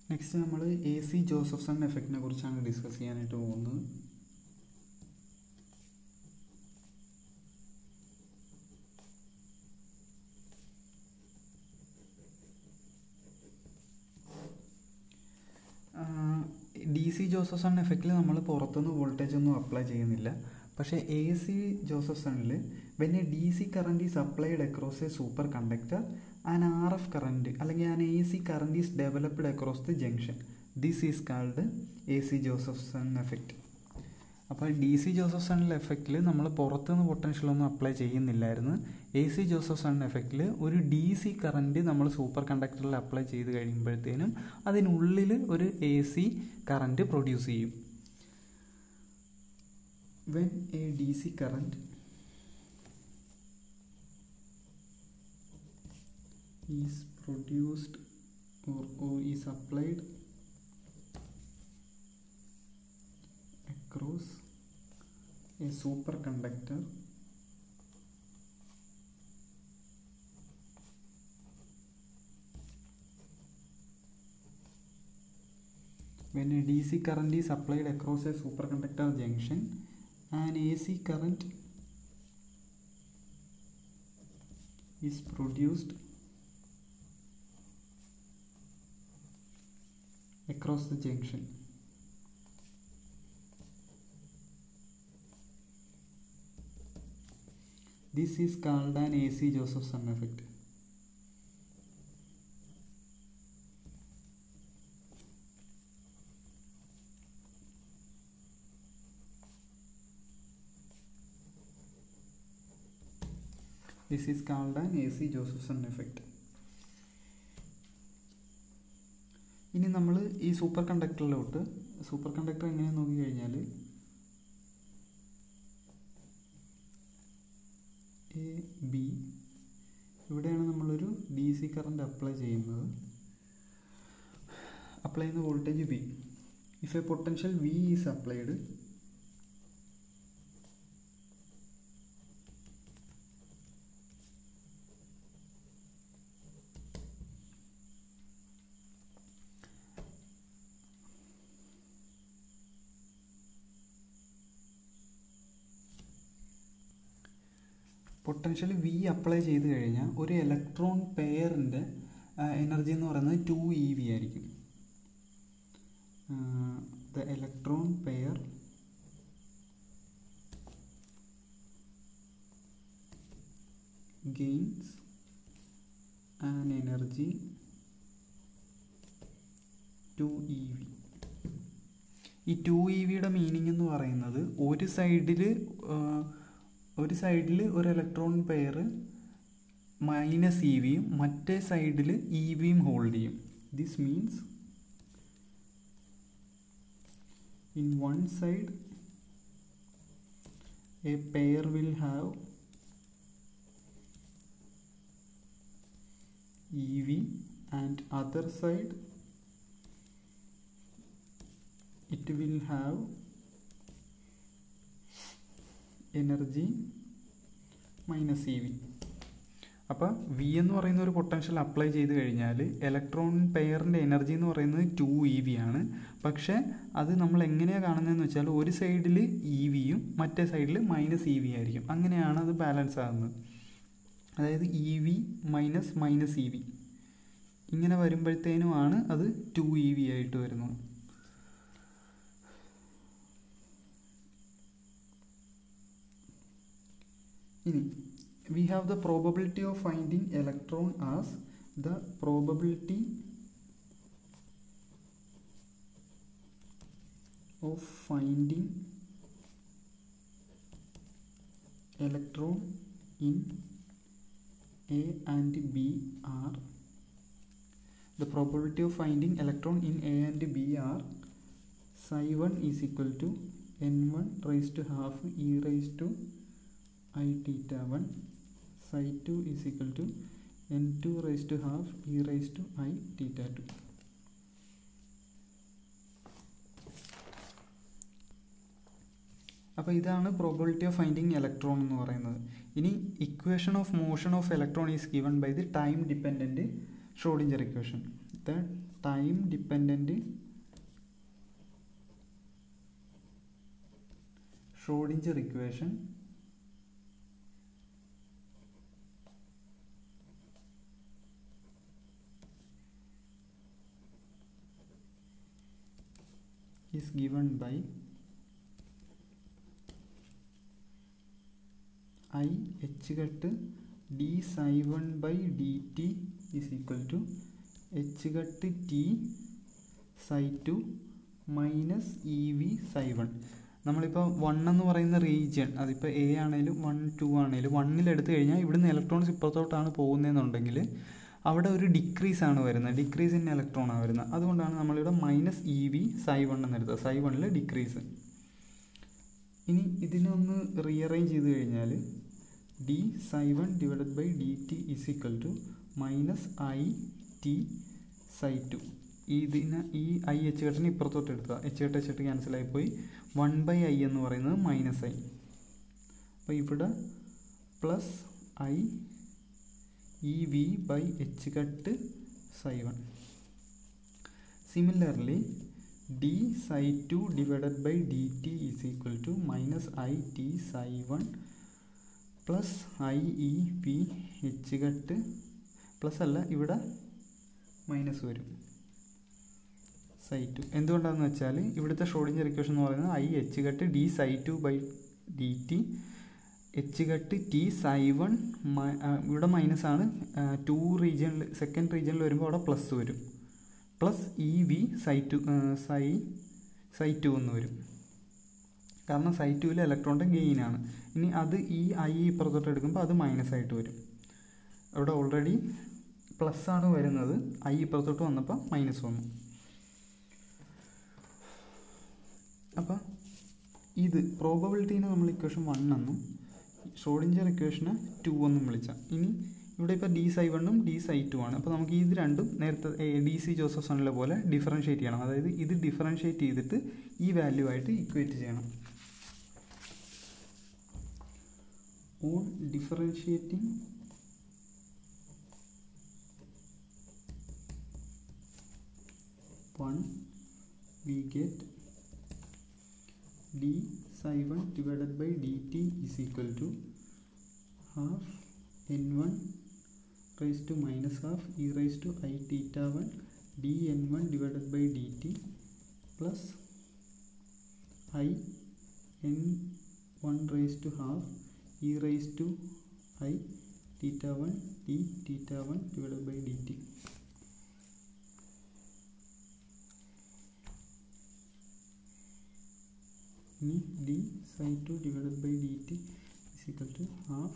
next നമ്മൾ A C Josephson എഫക്റ്റിനെ കുറിച്ചാണ് discuss ചെയ്യാനായിട്ട് പോകുന്നത് ഡി സി ജോസഫ്സൺ എഫക്റ്റിൽ നമ്മൾ പുറത്തുനിന്ന് വോൾട്ടേജ് ഒന്നും അപ്ലൈ ചെയ്യുന്നില്ല പക്ഷേ എ സി ജോസഫ്സണിൽ when A D C current is applied across a superconductor an R F current അല്ലെങ്കിൽ an A C current is developed across the junction this is called A C Josephson effect അപ്പോൾ D C Josephson എഫക്റ്റിൽ നമ്മൾ പുറത്തുനിന്ന് പൊട്ടൻഷ്യലൊന്നും apply ചെയ്യുന്നില്ലായിരുന്നു A C Josephson എഫക്റ്റിൽ ഒരു D C current നമ്മൾ സൂപ്പർ കണ്ടക്ടറിൽ അപ്ലൈ ചെയ്ത് കഴിയുമ്പോഴത്തേനും അതിനുള്ളിൽ ഒരു എ സി കറൻറ്റ് പ്രൊഡ്യൂസ് ചെയ്യും when A D C current is produced or, or is applied across a superconductor when a DC current is applied across a superconductor junction an AC current is produced across the junction this is called an AC Josephson effect this is called an AC Josephson effect ഇനി നമ്മൾ ഈ super കണ്ടക്ടറിലോട്ട് super conductor എങ്ങനെ നോക്കി കഴിഞ്ഞാൽ A B ഇവിടെയാണ് നമ്മളൊരു D C current apply ചെയ്യുന്നത് apply ചെയ്യുന്ന voltage V if a potential V is applied potential V apply ചെയ്ത് കഴിഞ്ഞാൽ ഒരു ഇലക്ട്രോൺ പെയറിൻ്റെ എനർജി എന്ന് പറയുന്നത് ടു ഇ വി ആയിരിക്കും the electron pair gains an energy two E V ഈ ടു ഇ വിയുടെ മീനിങ് എന്ന് പറയുന്നത് ഒരു സൈഡിൽ ഒരു സൈഡിൽ ഒരു ഇലക്ട്രോൺ പെയർ മൈനസ് ഇ വിയും മറ്റേ സൈഡിൽ ഇ വിയും ഹോൾഡ് ചെയ്യും this means in one side a pair will have E V and other side it will have energy minus E V അപ്പോൾ വി എന്ന് പറയുന്ന ഒരു പൊട്ടൻഷ്യൽ അപ്ലൈ ചെയ്ത് കഴിഞ്ഞാൽ ഇലക്ട്രോൺ പെയറിൻ്റെ എനർജി എന്ന് പറയുന്നത് ടു ഇ വി ആണ് പക്ഷേ അത് നമ്മൾ എങ്ങനെയാണ് കാണുന്നതെന്ന് വെച്ചാൽ ഒരു സൈഡിൽ ഇ വിയും മറ്റേ സൈഡിൽ മൈനസ് ഇ വി ആയിരിക്കും അങ്ങനെയാണ് അത് ബാലൻസ് ആകുന്നത് അതായത് E V minus minus E V ഇങ്ങനെ വരുമ്പോഴത്തേനുമാണ് അത് ടു ഇ വി ആയിട്ട് വരുന്നത് ഇനി we have the probability of finding electron as the probability of finding electron in A and B are the probability of finding electron in A and B are psi 1 is equal to n1 raised to half e raised to i theta 1 psi 2 is equal to n2 raised to half e raised to i theta 2 അപ്പോൾ ഇതാണ് probability of finding electron എന്ന് പറയുന്നത് ഇനി equation of motion of electron is given by the time dependent Schrodinger equation the time dependent Schrodinger equation is given by i h cut d psi 1 by dt is equal to h cut t psi 2 minus E V psi one നമ്മളിപ്പോൾ one എന്ന് പറയുന്ന region അതിപ്പോൾ A ആണെങ്കിലും one two ആണെങ്കിലും വണ്ണിലെടുത്ത് കഴിഞ്ഞാൽ ഇവിടുന്ന് electrons ഇപ്പുറത്തോട്ടാണ് പോകുന്നതെന്നുണ്ടെങ്കിൽ അവിടെ ഒരു ഡിക്രീസ് ആണ് വരുന്നത് ഡിക്രീസ് ഇൻ ഇലക്ട്രോൺ ആണ് വരുന്നത് അതുകൊണ്ടാണ് നമ്മളിവിടെ minus E V psi one എന്നെടുത്തത് സൈ വണ്ണിൽ ഡിക്രീസ് ഇനി ഇതിനൊന്ന് റീഅറേഞ്ച് ചെയ്ത് കഴിഞ്ഞാൽ D psi one divided by D T is equal to minus I T psi two ഇതിന് ഈ ഐ എച്ച് കെട്ടിന് ഇപ്പുറത്തോട്ട് എടുക്കുക എച്ച് കെട്ട് എച്ച് കെട്ട് ക്യാൻസലായി പോയി വൺ ബൈ ഐ എന്ന് പറയുന്നത് മൈനസ് ഐ അപ്പോൾ ഇവിടെ plus I E V by H cut psi one similarly D psi two divided by D T is equal to minus I T psi one plus I E P H cut plus അല്ല ഇവിടെ minus വരും സൈ to എന്തുകൊണ്ടാണെന്ന് വെച്ചാൽ ഇവിടുത്തെ Schrödinger equation എന്ന് പറയുന്നത് I H cut D psi two by D T H cut T psi one ഇവിടെ minus ആണ് ടു റീജിയനിൽ സെക്കൻഡ് റീജിയനിൽ വരുമ്പോൾ അവിടെ പ്ലസ് വരും plus E V psi two psi psi two എന്ന് വരും കാരണം സൈ ടുവിൽ ഇലക്ട്രോണിൻ്റെ ഗെയിൻ ആണ് ഇനി അത് ഈ ഐ ഇപ്പുറത്തോട്ട് എടുക്കുമ്പോൾ അത് മൈനസ് ആയിട്ട് വരും അവിടെ ഓൾറെഡി പ്ലസ് ആണ് വരുന്നത് ഐ ഇപ്പുറത്തോട്ട് വന്നപ്പോൾ മൈനസ് വന്നു അപ്പം ഇത് പ്രോബബിലിറ്റീനെ നമ്മൾ ഇക്വേഷൻ വൺ എന്നും ഷ്രോഡിഞ്ചർ ഇക്വേഷന് ടു എന്നും വിളിച്ച ഇനി ഇവിടെ ഇപ്പോൾ ഡി സൈ വണ്ണും ഡി സൈ ടു ആണ് അപ്പോൾ നമുക്ക് ഇത് രണ്ടും നേരത്തെ ഡി സി ജോസഫ്സണിലെ പോലെ ഡിഫറൻഷ്യേറ്റ് ചെയ്യണം അതായത് ഇത് ഡിഫറൻഷ്യേറ്റ് ചെയ്തിട്ട് ഈ വാല്യൂ ആയിട്ട് ഇക്വേറ്റ് ചെയ്യണം on differentiating one we get d psi 1 divided by dt is equal to half n1 raised to minus half e raised to i theta 1 dn1 divided by dt plus i n1 raised to half e raised to i theta 1 d theta 1 divided by dt ഇനി D psi two divided by D T is equal to half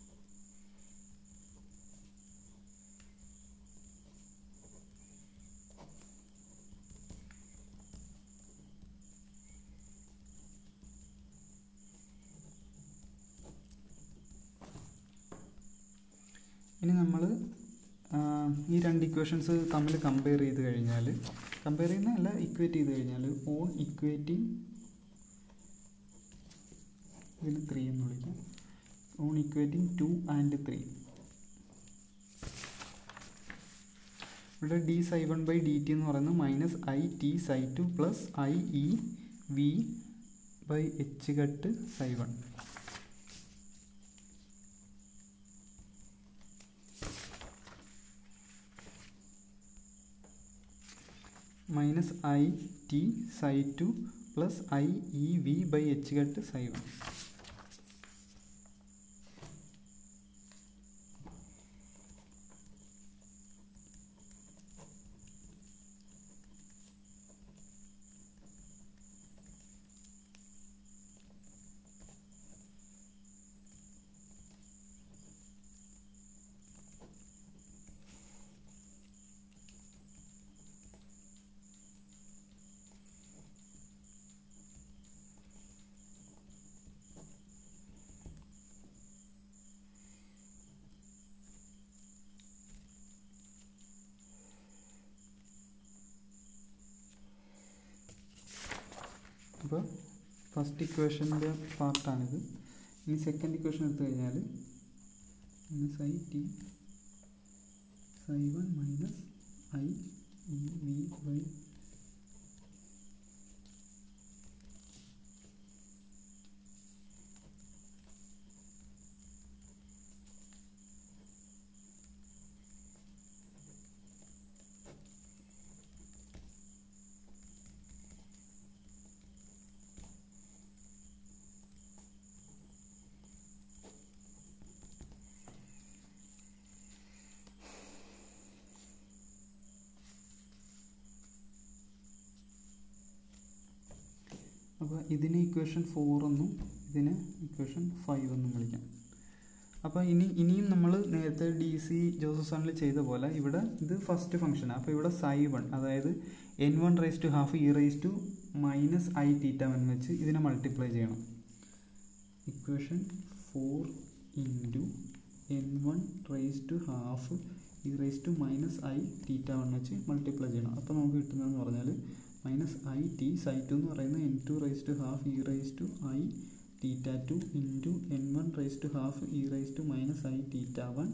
ഇനി നമ്മൾ ഈ രണ്ട് equations തമ്മിൽ compare ചെയ്ത് കഴിഞ്ഞാൽ compare ചെയ്യുന്ന അല്ല ഇക്വേറ്റ് ചെയ്ത് കഴിഞ്ഞാൽ ഓൺ ഇക്വേറ്റിംഗ് ഇതിൽ ത്രീ എന്ന് വിളിക്കാം on equating two and three ഇവിടെ D psi one by D T എന്ന് പറയുന്നത് minus I T psi two plus I E V by H cut psi one minus I T psi two plus I E V by H cut psi one അപ്പോൾ first ഇക്വേഷൻ്റെ പാർട്ടാണിത് ഇനി second equation എടുത്തു കഴിഞ്ഞാൽ minus I T psi one minus I E V by അപ്പോൾ ഇതിനെ equation for എന്നും ഇതിനെ ഇക്വേഷൻ ഫൈവ് എന്നും വിളിക്കാം അപ്പോൾ ഇനി ഇനിയും നമ്മൾ നേരത്തെ ഡി സി ജോസഫാനിൽ ചെയ്ത പോലെ ഇവിടെ ഇത് ഫസ്റ്റ് ഫംഗ്ഷനാണ് അപ്പോൾ ഇവിടെ സൈ വൺ അതായത് N one rice to half E rice to minus I theta one വെച്ച് ഇതിനെ മൾട്ടിപ്ലൈ ചെയ്യണം equation four into N one rice to half E rice to minus I theta one വെച്ച് multiply ചെയ്യണം അപ്പോൾ നമുക്ക് കിട്ടുന്നതെന്ന് പറഞ്ഞാൽ minus I T psi two എന്ന് പറയുന്നത് N two rice to half E rice to I theta two into N one rice to half E rice to minus I theta one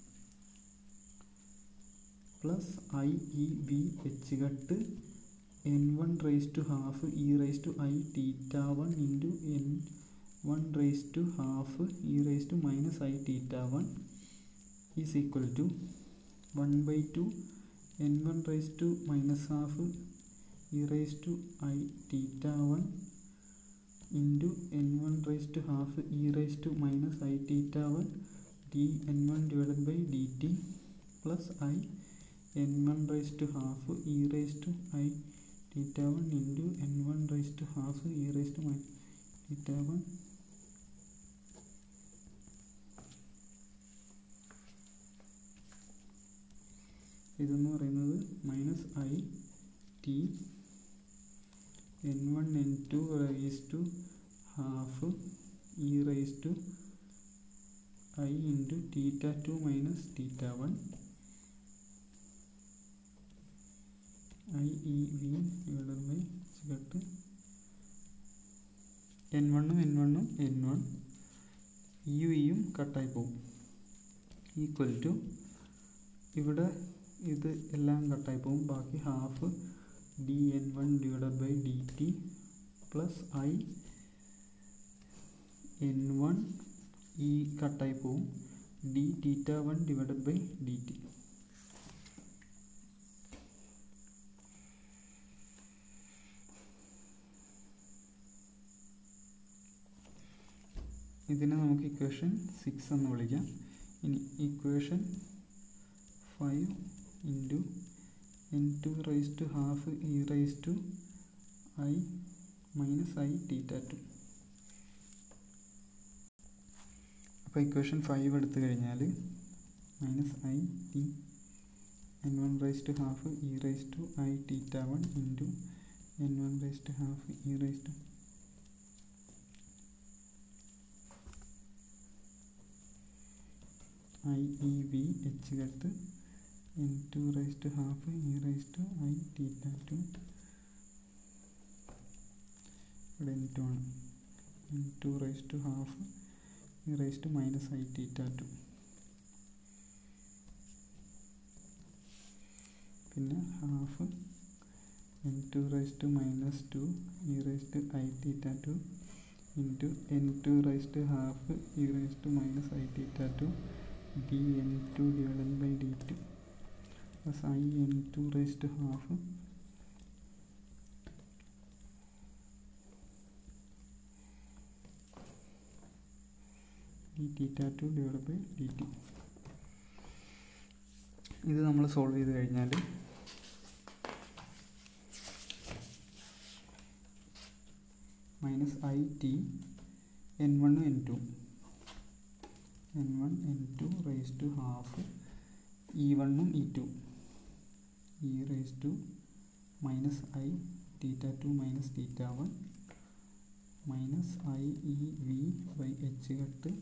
plus I E B H cut N one rice to half E rice to I theta one into N one rice to half E rice to minus I theta one is equal to one by two N one rice to minus half E rice to I theta one into N one rice to half E rice to minus I theta one D N one divided by D T plus I N one rice to half E rice to I theta one into N one rice to half E rice to minus theta one ഇതെന്ന് പറയുന്നത് minus I T N one N two rice to half E rice to I into theta two minus theta one I E V divided by ചിക്കട്ട് N വണ്ണും N വണ്ണും N one യു ഇയും കട്ടായി പോകും equal to ഇവിടെ ഇത് എല്ലാം കട്ടായി പോകും ബാക്കി half D N one divided by D T plus I N one ഈ കട്ടായി പോവും D theta one divided by D T ഇതിനെ നമുക്ക് ഇക്വേഷൻ സിക്സ് എന്ന് വിളിക്കാം ഇനി equation five into N two rice to half E rice to I minus I theta two അപ്പോൾ equation five എടുത്തു കഴിഞ്ഞാൽ minus I T N one rice to half E rice to I theta one into N one rice to half E rice to I E V H cut N two rice to half E rice to I theta two ഇവിടെ N two ആണ് N two rice to half E rice to minus I theta two പിന്നെ half N two rice to minus two E rice to I theta two into N two rice to half E rice to minus I theta two D N two divided by D two plus I N two rice to half D theta two divide by D T ഇത് നമ്മൾ solve ചെയ്ത് കഴിഞ്ഞാൽ minus I T N വണ്ണും N two N one N two raise to half E വണ്ണും E two E raise to minus I theta two minus theta one minus I E V by H cut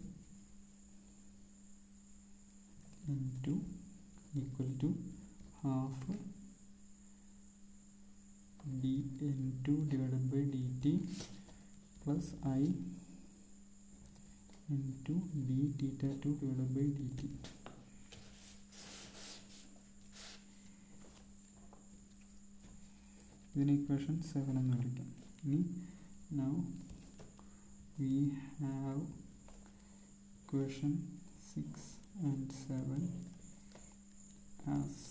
N two equal to half D N two divided by D T plus I N two D theta two divided by D T ഇതിന് equation seven എന്ന് വിളിക്കാം ഇനി now we have equation six and seven as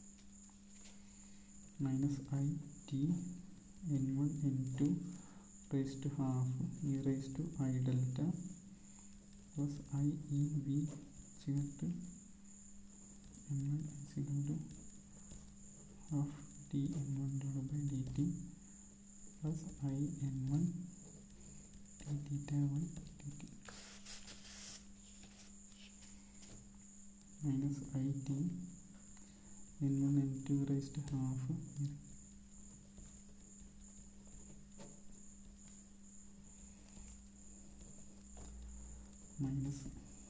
minus I T N one N two raise to half E raise to I delta plus I E V ചേർത്ത് N one is equal to half T N one divide by D T plus I N one T theta one T T minus I T N one N two raise to half minus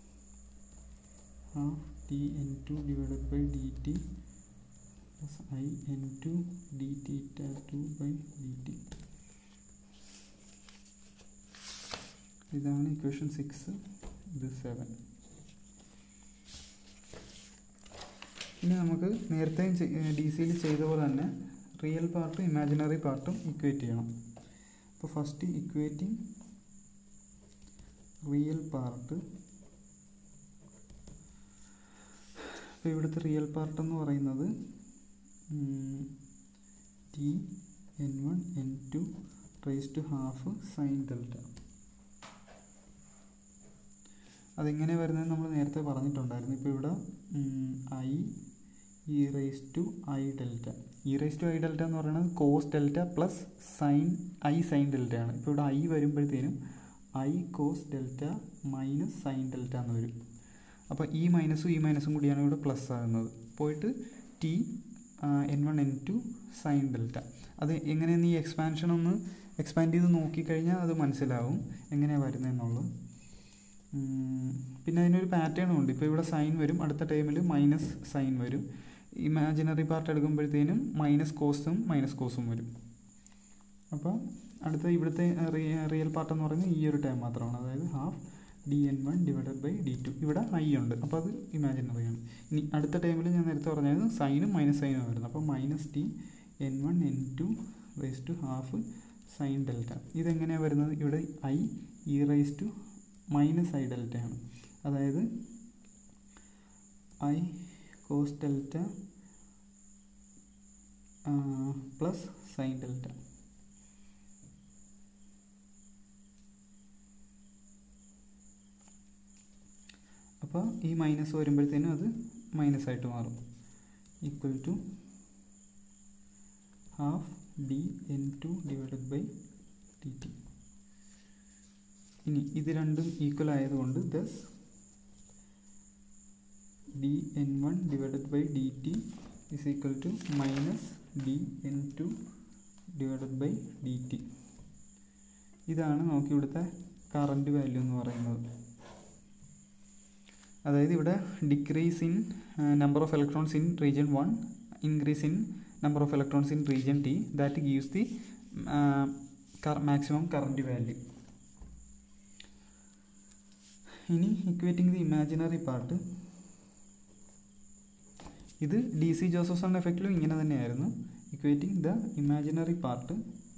half t n2 divided by dt plus i n2 d theta 2 by dt ഇതാണ് equation six ഇത് seven ഇനി നമുക്ക് നേരത്തെ D സിയിൽ ചെയ്ത പോലെ തന്നെ real പാർട്ടും ഇമാജിനറി പാർട്ടും ഇക്വേറ്റ് ചെയ്യണം അപ്പോൾ ഫസ്റ്റ് ഇക്വേറ്റിംഗ് റിയൽ പാർട്ട് അപ്പോൾ ഇവിടുത്തെ റിയൽ പാർട്ട് എന്ന് പറയുന്നത് T N one N two raise to half sine delta അതെങ്ങനെ വരുന്നത് നമ്മൾ നേരത്തെ പറഞ്ഞിട്ടുണ്ടായിരുന്നു ഇപ്പോൾ ഇവിടെ I E raise to I delta E raise to I delta എന്ന് പറയുന്നത് cos delta plus sine I sine ഡെൽറ്റയാണ് ഇപ്പോൾ ഇവിടെ ഐ വരുമ്പോഴത്തേനും I cos delta minus sine delta എന്ന് വരും അപ്പോൾ ഈ മൈനസും ഈ മൈനസും കൂടിയാണ് ഇവിടെ പ്ലസ് ആകുന്നത് പോയിട്ട് T N one N two sine delta അത് എങ്ങനെയെന്ന് ഈ എക്സ്പാൻഷൻ ഒന്ന് എക്സ്പാൻഡ് ചെയ്ത് നോക്കിക്കഴിഞ്ഞാൽ അത് മനസ്സിലാവും എങ്ങനെയാണ് വരുന്നതെന്നുള്ളത് പിന്നെ അതിനൊരു പാറ്റേണും ഉണ്ട് ഇപ്പോൾ ഇവിടെ സൈൻ വരും അടുത്ത ടൈമിൽ മൈനസ് സൈൻ വരും ഇമാജിനറി പാർട്ട് എടുക്കുമ്പോഴത്തേനും മൈനസ് കോസും മൈനസ് കോസും വരും അപ്പോൾ അടുത്ത ഇവിടുത്തെ റിയൽ പാർട്ട് എന്ന് പറയുന്നത് ഈ ഒരു ടൈം മാത്രമാണ് അതായത് half D N one divided by D two ഇവിടെ ഐ ഉണ്ട് അപ്പോൾ അത് ഇമാജിനറി ആണ് ഇനി അടുത്ത ടൈമിൽ ഞാൻ നേരത്തെ പറഞ്ഞത് സൈനും മൈനസ് സൈനും വരുന്നത് അപ്പോൾ minus T N one N two raise to half sine delta ഇതെങ്ങനെയാണ് വരുന്നത് ഇവിടെ I E raise to minus I ഡെൽറ്റയാണ് അതായത് I cos delta plus sine delta അപ്പോൾ ഈ മൈനസ് വരുമ്പോഴത്തേനും അത് മൈനസ് ആയിട്ട് മാറും equal to half D N two divided by T T ഇനി ഇത് രണ്ടും ഈക്വൽ ആയതുകൊണ്ട് thus D N one divided by D T is equal to minus D N two divided by D T ഇതാണ് നമുക്ക് ഇവിടുത്തെ current value എന്ന് പറയുന്നത് അതായത് ഇവിടെ decrease in number of electrons in region one increase in number of electrons in region T that gives the maximum current value ഇനി equating the imaginary part ഇത് D C Josephson എഫക്റ്റിലും ഇങ്ങനെ തന്നെയായിരുന്നു equating the imaginary part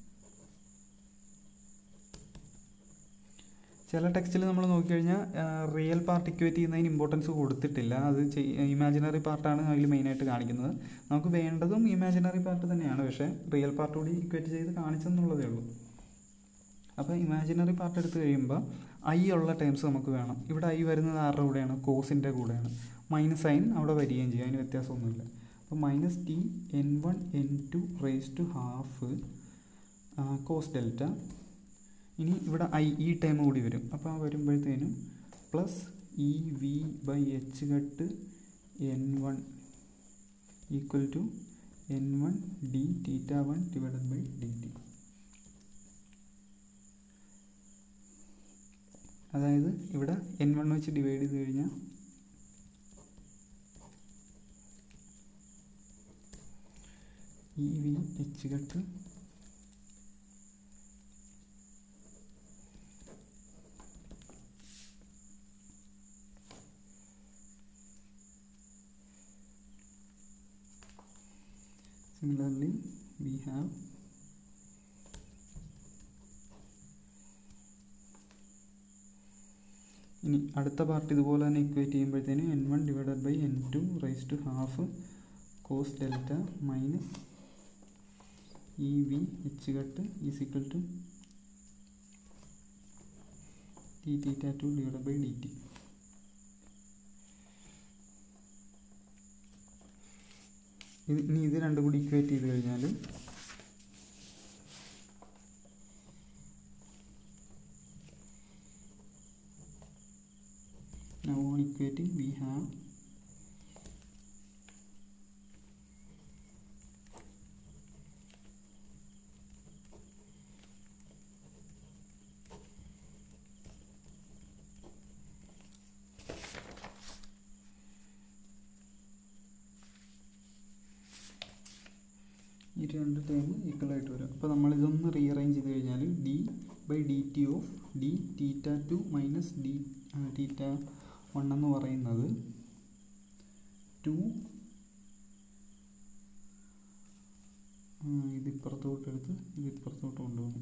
ചില ടെക്സ്റ്റിൽ നമ്മൾ നോക്കിക്കഴിഞ്ഞാൽ real part equate ചെയ്യുന്നതിന് ഇമ്പോർട്ടൻസ് കൊടുത്തിട്ടില്ല അത് ഇമാജിനറി പാർട്ടാണ് അതിൽ മെയിനായിട്ട് കാണിക്കുന്നത് നമുക്ക് വേണ്ടതും ഇമാജിനറി പാർട്ട് തന്നെയാണ് പക്ഷേ റിയൽ പാർട്ട് കൂടി ഇക്വേറ്റ് ചെയ്ത് കാണിച്ചെന്നുള്ളതേ ഉള്ളൂ അപ്പോൾ ഇമാജിനറി പാർട്ട് എടുത്ത് കഴിയുമ്പോൾ ഐ ഉള്ള ടേംസ് നമുക്ക് വേണം ഇവിടെ ഐ വരുന്നത് ആരുടെ കൂടെയാണ് കോസിൻ്റെ കൂടെയാണ് മൈനസ് സൈൻ അവിടെ വരികയും ചെയ്യും അതിന് വ്യത്യാസമൊന്നുമില്ല അപ്പോൾ minus T N one N two raise to half cos delta ഇനി ഇവിടെ ഐ ഈ ടൈം കൂടി വരും അപ്പോൾ ആ വരുമ്പോഴത്തേനും plus E V by H cut N one equal to N one D theta one divided by D T അതായത് ഇവിടെ എൻ വൺ വെച്ച് ഡിവൈഡ് ചെയ്ത് കഴിഞ്ഞാൽ E V H cut Similarly, we have ഇനി അടുത്ത പാർട്ട് ഇതുപോലെ തന്നെ ഇക്വേറ്റ് ചെയ്യുമ്പോഴത്തേന് N one divided by N two rice to half cos delta minus E V H cut is equal to T theta two divide by D T ഇത് ഇനി ഇത് രണ്ടും കൂടി ഇക്വേറ്റ് ചെയ്ത് കഴിഞ്ഞാൽ now on equating we have ഈ രണ്ട് term equal ആയിട്ട് വരും അപ്പോൾ നമ്മൾ ഇതൊന്ന് റീഅറേഞ്ച് ചെയ്ത് കഴിഞ്ഞാൽ D by D T of D theta two minus D theta one എന്ന് പറയുന്നത് ടു ഇത് ഇപ്പുറത്തോട്ട് എടുത്ത് ഇത് ഇപ്പുറത്തോട്ട് കൊണ്ടുപോകും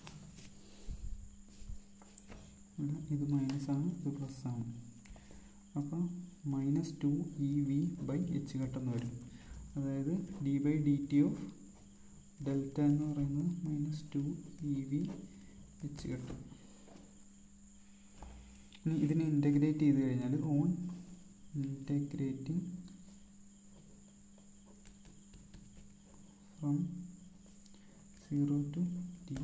ഇവിടെ ഇത് മൈനസ് ആണ് ഇത് പ്ലസ് ആണ് അപ്പോൾ minus two E V by H ഘട്ടെന്ന് വരും അതായത് D by D T of delta എന്ന് പറയുന്നത് minus two E V H ഘട്ടം ഇനി ഇതിനെ ഇൻ്റഗ്രേറ്റ് ചെയ്ത് കഴിഞ്ഞാൽ on integrating from zero to T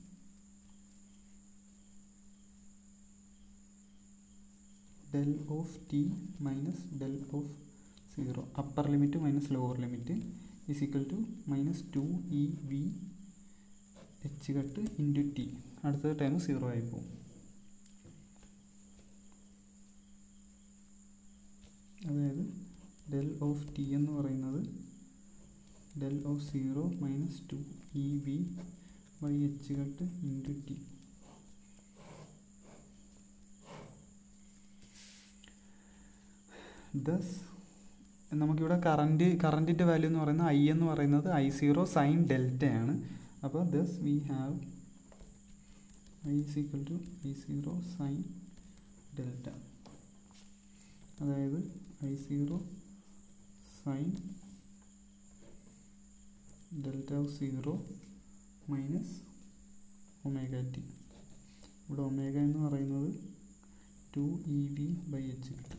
del of T minus del of zero upper limit minus lower limit is equal to minus two E V H cut into T അടുത്ത time zero ആയി പോകും അതായത് del of T എന്ന് പറയുന്നത് del of zero minus two E V by H cut into T thus നമുക്കിവിടെ current കറൻറ്റിൻ്റെ value എന്ന് പറയുന്നത് ഐ എന്ന് പറയുന്നത് ഐ സീറോ സൈൻ ഡെൽറ്റയാണ് അപ്പോൾ thus we have I is equal to I zero sine delta അതായത് I zero sine delta of zero minus omega T ഇവിടെ ഒമേഗ എന്ന് പറയുന്നത് two E V by H കിട്ടും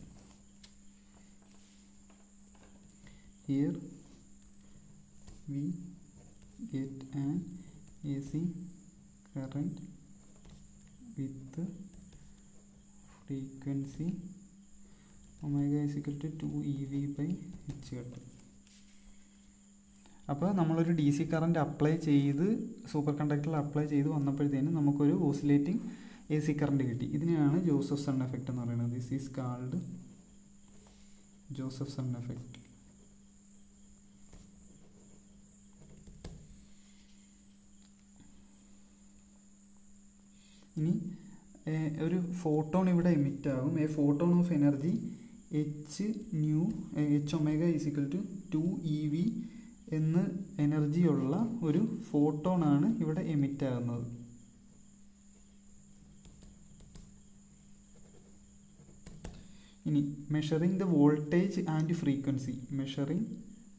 here we get an AC current with frequency omega is equal to 2 EV by H കിട്ടും അപ്പോൾ നമ്മളൊരു D C current apply ചെയ്ത് സൂപ്പർ കണ്ടക്ടറിൽ അപ്ലൈ ചെയ്ത് വന്നപ്പോഴത്തേനും നമുക്കൊരു ഓസിലേറ്റിംഗ് എ സി കറണ്ട് കിട്ടി ഇതിനെയാണ് ജോസഫ് സൺ എഫക്റ്റ് എന്ന് പറയുന്നത് this is called Joseph son effect ഇനി ഒരു ഫോട്ടോൺ ഇവിടെ എമിറ്റ് ആകും a photon of energy H nu H omega is equal to two E V എന്ന് എനർജി ഉള്ള ഒരു ഫോട്ടോൺ ആണ് ഇവിടെ എമിറ്റ് ആകുന്നത് ഇനി measuring the voltage and frequency measuring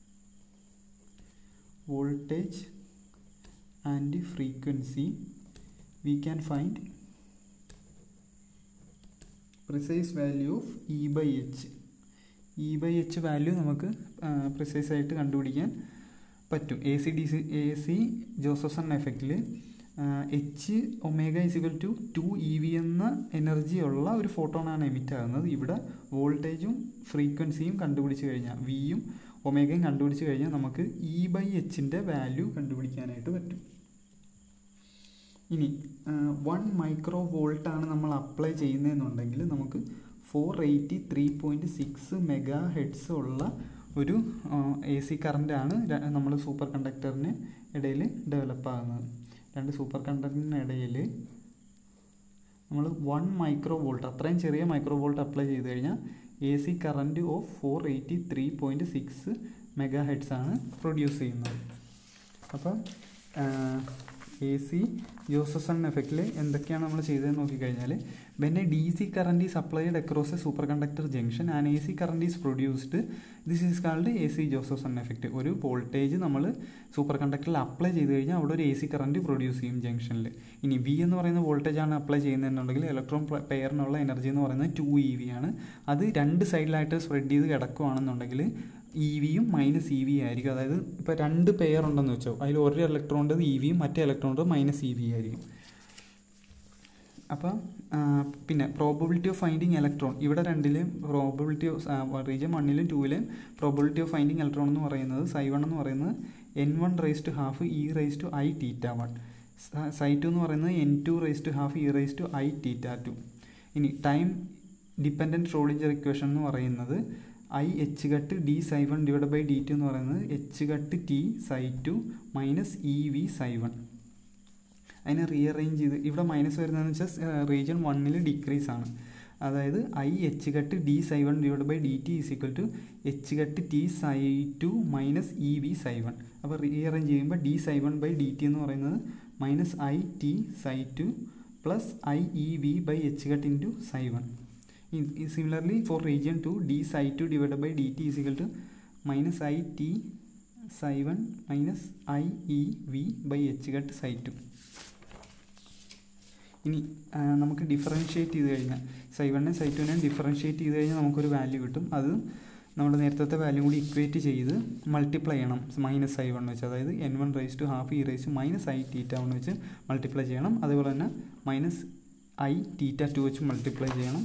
voltage and frequency we can find precise value of E by H E by H value നമുക്ക് precise ആയിട്ട് കണ്ടുപിടിക്കാൻ പറ്റും A C D C A C Josephson എഫക്റ്റിൽ H omega is equal to two E V എന്ന energy ഉള്ള ഒരു ഫോട്ടോണാണ് emit ആകുന്നത് ഇവിടെ വോൾട്ടേജും ഫ്രീക്വൻസിയും കണ്ടുപിടിച്ച് കഴിഞ്ഞാൽ വിയും ഒമേഗയും കണ്ടുപിടിച്ച് കഴിഞ്ഞാൽ നമുക്ക് ഇ ബൈ എച്ചിൻ്റെ വാല്യൂ കണ്ടുപിടിക്കാനായിട്ട് പറ്റും ഇനി വൺ മൈക്രോ വോൾട്ടാണ് നമ്മൾ അപ്ലൈ ചെയ്യുന്നതെന്നുണ്ടെങ്കിൽ നമുക്ക് four eighty three point six mega hertz ഉള്ള ഒരു എ സി കറണ്ടാണ് നമ്മൾ സൂപ്പർ കണ്ടക്ടറിന് ഇടയിൽ ഡെവലപ്പ് ആകുന്നത് രണ്ട് സൂപ്പർ കണ്ടക്ടറിന് ഇടയിൽ നമ്മൾ വൺ മൈക്രോ വോൾട്ട് അത്രയും ചെറിയ മൈക്രോ വോൾട്ട് അപ്ലൈ ചെയ്ത് കഴിഞ്ഞാൽ A C current of four eighty three point six mega hertz ആണ് പ്രൊഡ്യൂസ് ചെയ്യുന്നത് അപ്പോൾ എ സി ജോസഫൺ എഫക്റ്റിൽ എന്തൊക്കെയാണ് നമ്മൾ ചെയ്തതെന്ന് നോക്കിക്കഴിഞ്ഞാൽ when A D C current is applied across a superconductor junction and A C current is produced this is called A C Josephson effect ഒരു voltage നമ്മൾ സൂപ്പർ കണ്ടക്ടറിൽ അപ്ലൈ ചെയ്ത് കഴിഞ്ഞാൽ അവിടെ ഒരു എ സി കറണ്ട് പ്രൊഡ്യൂസ് ചെയ്യും ജംഗ്ഷനിൽ ഇനി വി എന്ന് പറയുന്ന വോൾട്ടേജ് ആണ് അപ്ലൈ ചെയ്യുന്നതെന്നുണ്ടെങ്കിൽ ഇലക്ട്രോൺ പെയറിനുള്ള എനർജി എന്ന് പറയുന്നത് ടു ഇ വി ആണ് അത് രണ്ട് സൈഡിലായിട്ട് സ്പ്രെഡ് ചെയ്ത് കിടക്കുകയാണെന്നുണ്ടെങ്കിൽ ഇ വിയും മൈനസ് ഇ വി ആയിരിക്കും അതായത് ഇപ്പോൾ രണ്ട് പെയർ ഉണ്ടെന്ന് വെച്ചോ അതിൽ ഒരു ഇലക്ട്രോണിൻ്റെ ഇ വിയും മറ്റേ ഇലക്ട്രോണിൻ്റെ മൈനസ് ഇ വി ആയിരിക്കും അപ്പോൾ പിന്നെ പ്രോബബിലിറ്റി ഓഫ് ഫൈൻഡിങ് ഇലക്ട്രോൺ ഇവിടെ രണ്ടിലും പ്രോബബിലിറ്റി ഓഫ് റീജിയൻ വണ്ണിലും ടൂവിലും പ്രോബബിലിറ്റി ഓഫ് ഫൈൻഡിങ് ഇലക്ട്രോൺ എന്ന് പറയുന്നത് സൈ വൺ എന്ന് പറയുന്നത് N one raise to half E raise to I theta one psi two എന്ന് പറയുന്നത് N two raise to half E raise to I theta two ഇനി time dependent Schrodinger equation എന്ന് പറയുന്നത് I H cut D psi one divide by D two എന്ന് പറയുന്നത് H cut T psi two minus E V psi one അതിനെ rearrange ചെയ്ത് ഇവിടെ minus വരുന്നതെന്ന് വെച്ചാൽ റീജിയൻ വണ്ണിൽ ഡിക്രീസ് ആണ് അതായത് I H cut D psi one divide by D T is equal to H cut T psi two minus E V psi one അപ്പോൾ rearrange ചെയ്യുമ്പോൾ D psi one by D T എന്ന് പറയുന്നത് minus I T psi two plus I E V by H cut into psi one similarly for region two D psi two divide by D T is equal to minus I T psi one minus I E V by H cut psi two ഇനി നമുക്ക് differentiate ചെയ്ത് കഴിഞ്ഞാൽ സൈ വണ്ണും സൈ ടുവിനെയും differentiate ചെയ്ത് കഴിഞ്ഞാൽ നമുക്കൊരു value കിട്ടും അത് നമ്മൾ നേരത്തെ വാല്യൂ കൂടി ഇക്വേറ്റ് ചെയ്ത് മൾട്ടിപ്ലൈ ചെയ്യണം മൈനസ് ഐ വൺ വെച്ച് അതായത് N one rice to half E rice to minus I theta one വെച്ച് മൾട്ടിപ്ലൈ ചെയ്യണം അതുപോലെ തന്നെ മൈനസ് ഐ ടീറ്റ ടു വെച്ച് മൾട്ടിപ്ലൈ ചെയ്യണം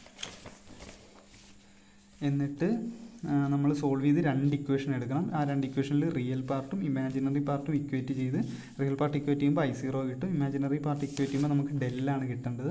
എന്നിട്ട് നമ്മൾ സോൾവ് ചെയ്ത് രണ്ട് ഇക്വേഷൻ എടുക്കണം ആ രണ്ട് ഇക്വേഷനിൽ റിയൽ പാർട്ടും ഇമാജിനറി പാർട്ടും ഇക്വേറ്റ് ചെയ്ത് റിയൽ പാർട്ട് ഇക്വേറ്റ് ചെയ്യുമ്പോൾ ഐ സീറോ കിട്ടും ഇമാജിനറി പാർട്ട് ഇക്വേറ്റ് ചെയ്യുമ്പോൾ നമുക്ക് ഡെല്ലാണ് കിട്ടേണ്ടത്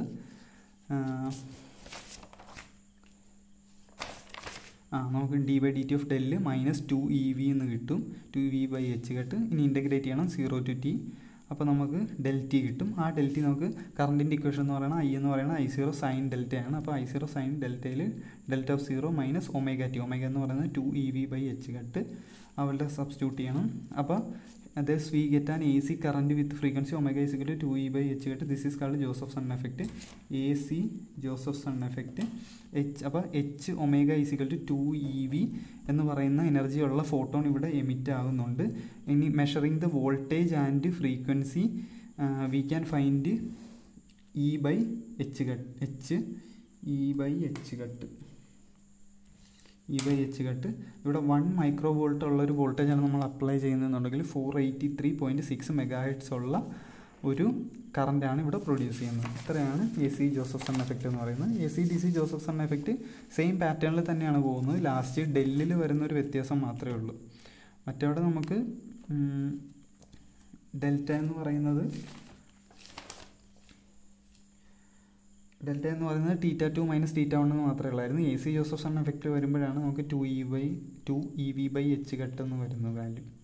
ആ നമുക്ക് D by D T of del minus two E V എന്ന് കിട്ടും ടു വി ബൈ എച്ച് കിട്ടും ഇനി ഇൻ്റഗ്രേറ്റ് ചെയ്യണം സീറോ ടു ടി അപ്പോൾ നമുക്ക് ഡെൽറ്റി കിട്ടും ആ ഡെൽറ്റി നമുക്ക് കറണ്ടിൻ്റെ ഇക്വേഷൻ എന്ന് പറയുന്നത് ഐ എന്ന് പറയുന്നത് ഐ സീറോ സൈൻ ഡെൽറ്റയാണ് അപ്പോൾ ഐ സീറോ സൈൻ ഡെൽറ്റയിൽ delta of zero minus omega T omega എന്ന് പറയുന്നത് two E V by H cut അവളുടെ സബ്സ്റ്റിറ്റ്യൂട്ട് ചെയ്യണം അപ്പോൾ thus we get an A C current with frequency omega is equal to E by H cut this is called Joseph son effect A C Joseph son effect H അപ്പോൾ H omega is equal to two E V എന്ന് പറയുന്ന energy ഉള്ള photon ഇവിടെ emit ആകുന്നുണ്ട് ഇനി measuring the voltage and frequency we can find E by H cut H E by H cut E by H cut ഇവിടെ one micro volt ഉള്ള ഒരു വോൾട്ടേജാണ് നമ്മൾ അപ്ലൈ ചെയ്യുന്നതെന്നുണ്ടെങ്കിൽ four eighty three point six mega hertz ഉള്ള ഒരു കറണ്ടാണ് ഇവിടെ പ്രൊഡ്യൂസ് ചെയ്യുന്നത് ഇത്രയാണ് A C Joseph son effect എന്ന് പറയുന്നത് A C D C Joseph son effect same പാറ്റേണിൽ തന്നെയാണ് പോകുന്നത് ലാസ്റ്റ് ഡെല്ലിൽ വരുന്ന ഒരു വ്യത്യാസം മാത്രമേ ഉള്ളൂ മറ്റവിടെ നമുക്ക് ഡെൽറ്റ എന്ന് പറയുന്നത് ഡെൽറ്റ എന്ന് പറയുന്നത് theta two minus theta one എന്ന് മാത്രമേ ഉള്ളായിരുന്നു A C Joseph son effect വരുമ്പോഴാണ് നമുക്ക് two E by two E V by H cut എന്ന് വരുന്നത് വാല്യൂ